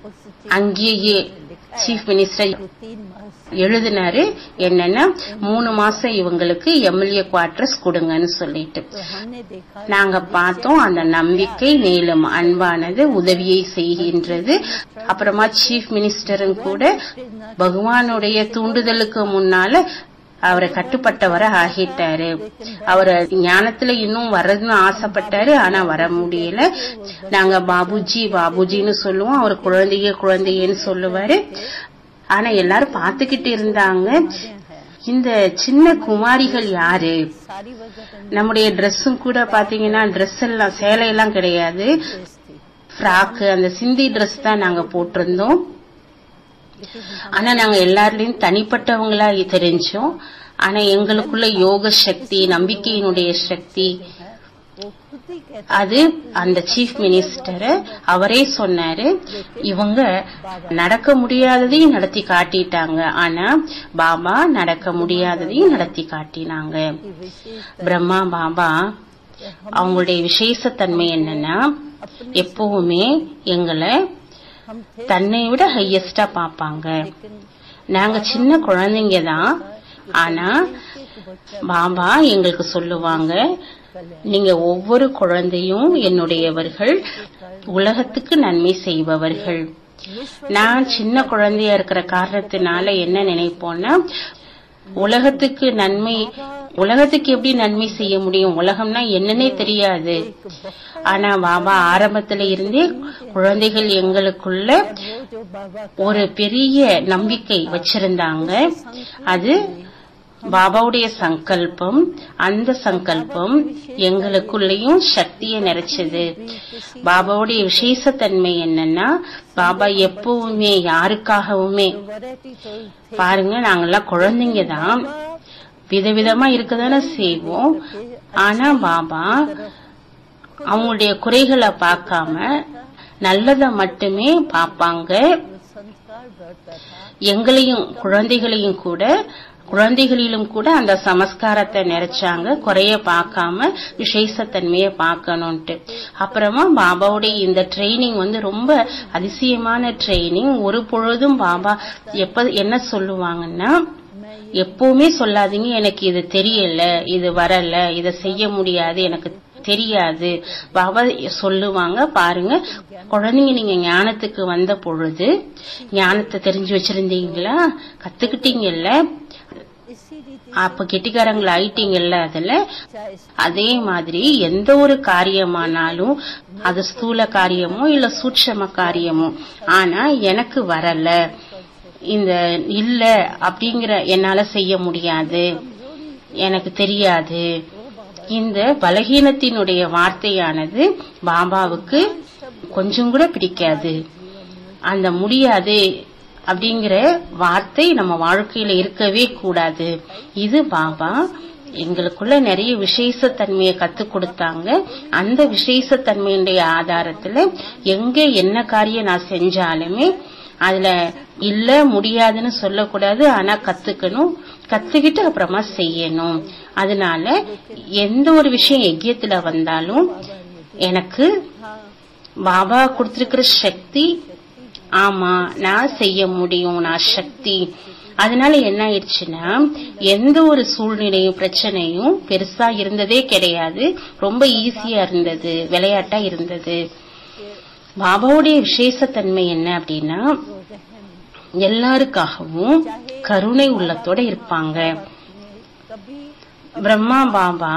அங்கேயே சீஃப் மினிஸ்டர் எழுதினாரு என்னன்னா மூணு மாசம் இவங்களுக்கு எம்எல்ஏ குவார்டர்ஸ் கொடுங்கன்னு சொல்லிட்டு நாங்க பார்த்தோம் அந்த நம்பிக்கை மேலும் அன்பானது உதவியை செய்கின்றது அப்புறமா சீஃப் மினிஸ்டரும் கூட பகவானுடைய தூண்டுதலுக்கு முன்னால அவரை கட்டுப்பட்டவரை ஆகிட்டாரு அவர் ஞானத்துல இன்னும் வர்றதுன்னு ஆசைப்பட்டாரு ஆனா வர முடியல நாங்க பாபுஜி பாபுஜின்னு சொல்லுவோம் அவர் குழந்தைய குழந்தையன்னு சொல்லுவாரு ஆனா எல்லாரும் பாத்துக்கிட்டு இருந்தாங்க இந்த சின்ன குமாரிகள் யாரு நம்முடைய ட்ரெஸ்ஸும் கூட பாத்தீங்கன்னா ட்ரெஸ் எல்லாம் சேலை எல்லாம் கிடையாது ஃப்ராக்கு அந்த சிந்தி ட்ரெஸ் தான் நாங்க போட்டிருந்தோம் ஆனா நாங்க எல்லாருலயும் தனிப்பட்டவங்களா தெரிஞ்சோம் ஆனா எங்களுக்குள்ள யோக சக்தி நம்பிக்கையினுடைய சக்தி भी कहते அது அந்த சீஃப் மினிஸ்டர் அவரே சொன்னாரு இவங்க நடக்க முடியாததையும் நடத்தி காட்டிட்டாங்க ஆனா பாபா நடக்க முடியாததையும் நடத்தி காட்டினாங்க कि विशेष பிரம்மா பாபா அவங்களுடைய விசேஷத்தன்மை என்னன்னா எப்பவுமே எங்களை हम थे தன்னை விட ஹையஸ்டா பார்ப்பாங்க लेकिन நாங்க சின்ன குழந்தைங்க தான் ஆனா एक बच्चा பாபா எங்களுக்கு சொல்லுவாங்க कल्याण நீங்க ஒவ்வொரு குழந்தையும் என்னுடையவர்கள் உலகத்துக்கு நன்மை செய்பவர்கள் विश्व நான் சின்ன குழந்தையா இருக்கிற காரணத்தினால என்ன நினைப்போம்னா உலகத்துக்கு நன்மை உலகத்துக்கு எப்படி நன்மை செய்ய முடியும் உலகம்னா என்னன்னே தெரியாது एक बहुत ஆனா பாபா ஆரம்பத்துல இருந்தே குழந்தைகள் எங்களுக்குள்ள वो जो बाबा ஒரு பெரிய நம்பிக்கை வச்சிருந்தாங்க அது பாபாவுடைய சங்கல்பம் அந்த சங்கல்பம் எங்களுக்குள்ளேயும் சக்தியை நிறைச்சது பாபாவுடைய விசேஷத்தன்மை என்னன்னா பாபா எப்பவுமே யாருக்காகவுமே वैरायटी तो थे பாருங்க நாங்கெல்லாம் குழந்தைங்க தான் விதவிதமா இருக்கதானே செய்வோம் ஆனா பாபா அவங்களுடைய குறைகளை பார்க்காம நல்லத மட்டுமே பார்ப்பாங்க संस्कार बढ़ता था எங்களையும் குழந்தைகளையும் கூட குழந்தைகளிலும் கூட அந்த சமஸ்காரத்தை நிறைச்சாங்க குறைய பார்க்காம விசேஷத்தன்மையை பார்க்கணும்ட்டு அப்புறமா பாபாவுடைய இந்த ட்ரைனிங் வந்து ரொம்ப அதிசயமான ட்ரைனிங் ஒரு பொழுதும் பாபா எப்ப என்ன சொல்லுவாங்கன்னா मैं எப்பவுமே சொல்லாதீங்க எனக்கு இது தெரியல இது வரல இதை செய்ய முடியாது எனக்கு தெரியாது பாபா சொல்லுவாங்க பாருங்க குழந்தைங்க நீங்க ஞானத்துக்கு வந்த பொழுது ஞானத்தை தெரிஞ்சு வச்சிருந்தீங்களா கத்துக்கிட்டீங்கல்ல इसी रीति அப்ப கெட்டிக்காரங்கள் ஆயிட்டீங்கல்ல அதுல चाहे அதே மாதிரி எந்த ஒரு காரியமானாலும் அது ஸ்தூல காரியமோ இல்ல சூட்சம காரியமோ ஆனா எனக்கு வரல இந்த இல்ல அப்படிங்கிற என்னால செய்ய முடியாது எனக்கு தெரியாது இந்த பலகீனத்தினுடைய வார்த்தையானது பாபாவுக்கு கொஞ்சம் கூட பிடிக்காது அந்த முடியாது அப்படிங்கிற வார்த்தை நம்ம வாழ்க்கையில இருக்கவே கூடாது இது பாபா எங்களுக்குள்ள நிறைய விசேஷத்தன்மையை கத்து கொடுத்தாங்க அந்த விசேஷத்தன்மையுடைய ஆதாரத்துல எங்க என்ன காரியம் நான் செஞ்சாலுமே அதுல இல்ல முடியாதுன்னு சொல்லக்கூடாது ஆனா கத்துக்கணும் கத்துக்கிட்டு அப்புறமா செய்யணும் அதனால எந்த ஒரு விஷயம் எக்கியத்துல வந்தாலும் எனக்கு பாபா கொடுத்திருக்கிற சக்தி ஆமா நான் செய்ய முடியும் நான் சக்தி அதனால என்ன ஆயிடுச்சுன்னா எந்த ஒரு சூழ்நிலையும் பிரச்சனையும் பெருசா இருந்ததே கிடையாது ரொம்ப ஈஸியா இருந்தது விளையாட்டா இருந்தது பாபாவுடைய விசேஷத்தன்மை என்ன அப்படின்னா எல்லாருக்காகவும் கருணை உள்ளத்தோட இருப்பாங்க कभी பிரம்மா பாபா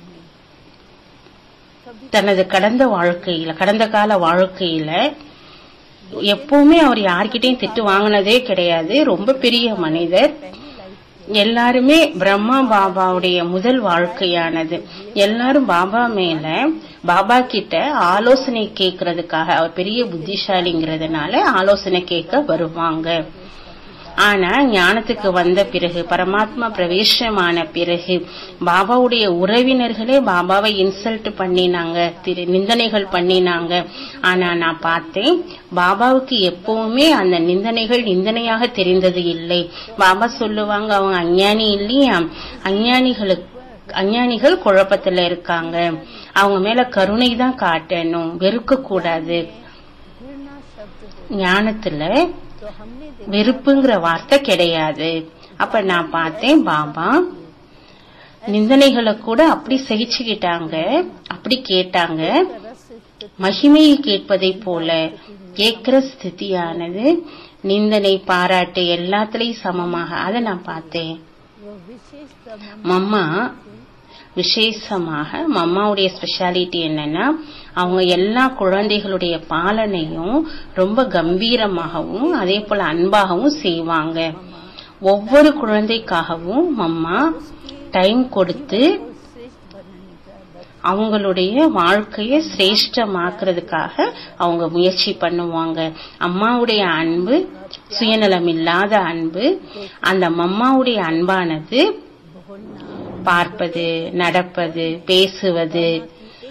தனது கடந்த வாழ்க்கையில கடந்த கால வாழ்க்கையில எப்பவுமே அவர் யார்கிட்டயும் திட்டு வாங்கினதே கிடையாது ரொம்ப பெரிய மனிதர் எல்லாருமே பிரம்மா பாபாவுடைய முதல் வாழ்க்கையானது எல்லாரும் பாபா மேல பாபா கிட்ட ஆலோசனை கேட்கறதுக்காக அவர் பெரிய புத்திசாலிங்கிறதுனால ஆலோசனை கேட்க வருவாங்க ஆனா ஞானத்துக்கு வந்த பிறகு பரமாத்மா பிரவேசமான பிறகு பாபாவுடைய உறவினர்களே பாபாவை இன்சல்ட் பண்ணினாங்க திரு நிந்தனைகள் பண்ணினாங்க ஆனா நான் பார்த்தேன் பாபாவுக்கு எப்பவுமே அந்த நிந்தனைகள் நிந்தனையாக தெரிந்தது இல்லை பாபா சொல்லுவாங்க அவங்க அஞ்ஞானி இல்லையா அஞ்ஞானிகளுக்கு அஞ்ஞானிகள் குழப்பத்துல இருக்காங்க அவங்க மேல கருணை தான் காட்டணும் வெறுக்க கூடாது घृणा शब्द ஞானத்துல तो हमने देखा வெறுப்புங்கிற வார்த்தை கிடையாது அப்ப நான் பார்த்தேன் பாபா நிந்தனைகளை கூட அப்படி சகிச்சுக்கிட்டாங்க அப்படி கேட்டாங்க रस स्थिति மகிமையை கேட்பதை போல கேட்கிற ஸ்திதியானது நிந்தனை பாராட்டு எல்லாத்துலயும் சமமாக அதை நான் பார்த்தேன் वो विशेषता மம்மா விசேஷமாக மம்மாவுடைய ஸ்பெஷாலிட்டி என்னன்னா அவங்க எல்லா குழந்தைகளுடைய பாலனையும் ரொம்ப கம்பீரமாகவும் அதே போல அன்பாகவும் செய்வாங்க ஒவ்வொரு குழந்தைக்காகவும் மம்மா டைம் கொடுத்து श्रेष्ठ बनाने का बस அவங்களுடைய வாழ்க்கைய சிரேஷ்டமாக்குறதுக்காக அவங்க முயற்சி பண்ணுவாங்க அம்மாவுடைய அன்பு சுயநலம் இல்லாத அன்பு அந்த மம்மாவுடைய அன்பானது பார்ப்பது நடப்பது பேசுவது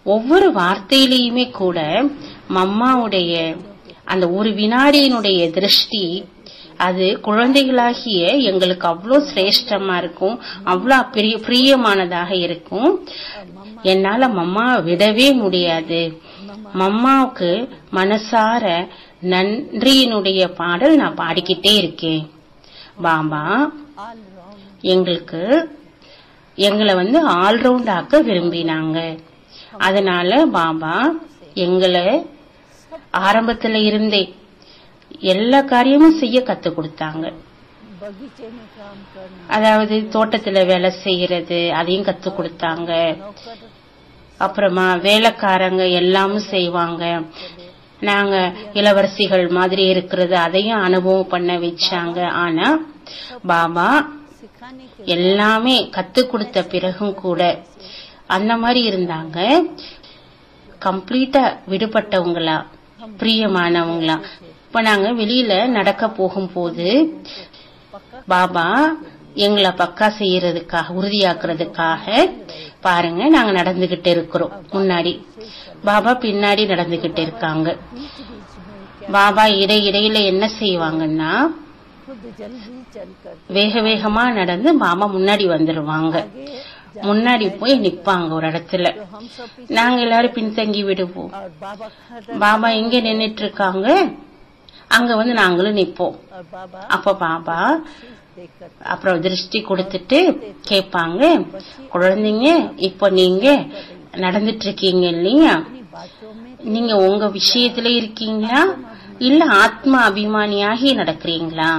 ஒவ்வொரு வார்த்தையிலையுமே கூட மம்மாவுடைய அந்த ஒரு வினாடியினுடைய திருஷ்டி அது குழந்தைகளாகிய எங்களுக்கு அவ்வளோ சிரேஷ்டமா இருக்கும் அவ்வளோ பிரிய பிரியமானதாக இருக்கும் என்னால மம்மா விடவே முடியாது மம்மாவுக்கு மனசார நன்றியினுடைய பாடல் நான் பாடிக்கிட்டே இருக்கேன் பாபா ऑल राउंड எங்களுக்கு எங்களை வந்து ஆல்ரவுண்ட் ஆக்க விரும்பினாங்க அதனால பாபா எங்களை ஆரம்பத்துல இருந்தே எல்லா காரியமும் செய்ய கத்து கொடுத்தாங்க बगीचे में काम करना அதாவது தோட்டத்துல வேலை செய்யறது அதையும் கத்து கொடுத்தாங்க नौकर அப்புறமா வேலைக்காரங்க எல்லாமும் செய்வாங்க நாங்க இளவரசிகள் மாதிரி இருக்கிறது அதையும் அனுபவம் பண்ண வச்சாங்க ஆனா பாபா सिखाने के எல்லாமே கத்து கொடுத்த பிறகும் கூட அந்த மாதிரி இருந்தாங்க கம்ப்ளீட்டா விடுபட்டவங்களா பிரியமானவங்களா இப்ப நாங்க வெளியில நடக்க போகும்போது पक्का பாபா எங்களை பக்கா செய்யறதுக்காக உறுதியாக்குறதுக்காக பாருங்க நாங்க நடந்துகிட்டு இருக்கிறோம் முன்னாடி பாபா பின்னாடி நடந்துகிட்டு இருக்காங்க बीच बीच में क्या பாபா இடை இடையில என்ன செய்வாங்கன்னா खुद जल्दी चल कर வேக வேகமா நடந்து பாபா முன்னாடி வந்துருவாங்க आगे முன்னாடி போய் நிப்பாங்க ஒரு இடத்துல तो हम सब पीछे நாங்க எல்லாரும் பின்தங்கி விடுவோம் और बाबा खड़ा பாபா எங்க நின்னுட்டு இருக்காங்க அங்க வந்து நாங்களும் நிப்போம் और बाबा அப்ப பாபா देखकर அப்புறம் திருஷ்டி கொடுத்துட்டு கேட்பாங்க குழந்தைங்க இப்ப நீங்க நடந்துட்டு இருக்கீங்க இல்லையா अपनी बातों में நீங்க உங்க விஷயத்துல இருக்கீங்களா இல்ல ஆத்ம அபிமானியாகி நடக்கிறீங்களா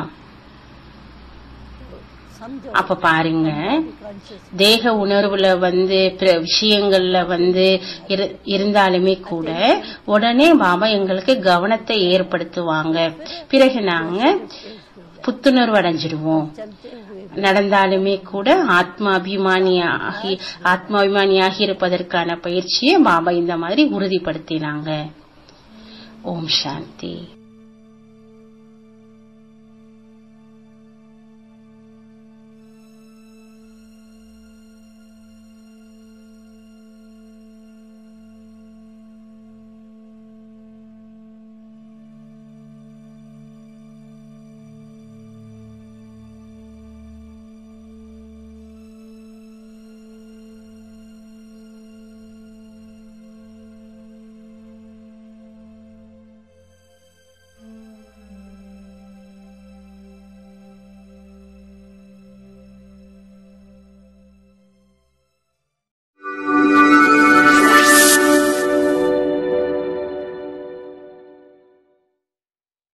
समझो அப்ப பாருங்க कॉन्शियस தேக உணர்வுல வந்து பிற விஷயங்கள்ல வந்து இரு- இருந்தாலுமே கூட உடனே பாபா எங்களுக்கு கவனத்தை ஏற்படுத்துவாங்க பிறகு நாங்க புத்துணர்வு அடைஞ்சிடுவோம் चलते हुए நடந்தாலுமே கூட ஆத்மாபிமானியாகி ஆத்மாபிமானியாகி இருப்பதற்கான பயிற்சியை பாபா இந்த மாதிரி உறுதிப்படுத்தினாங்க ஓம் சாந்தி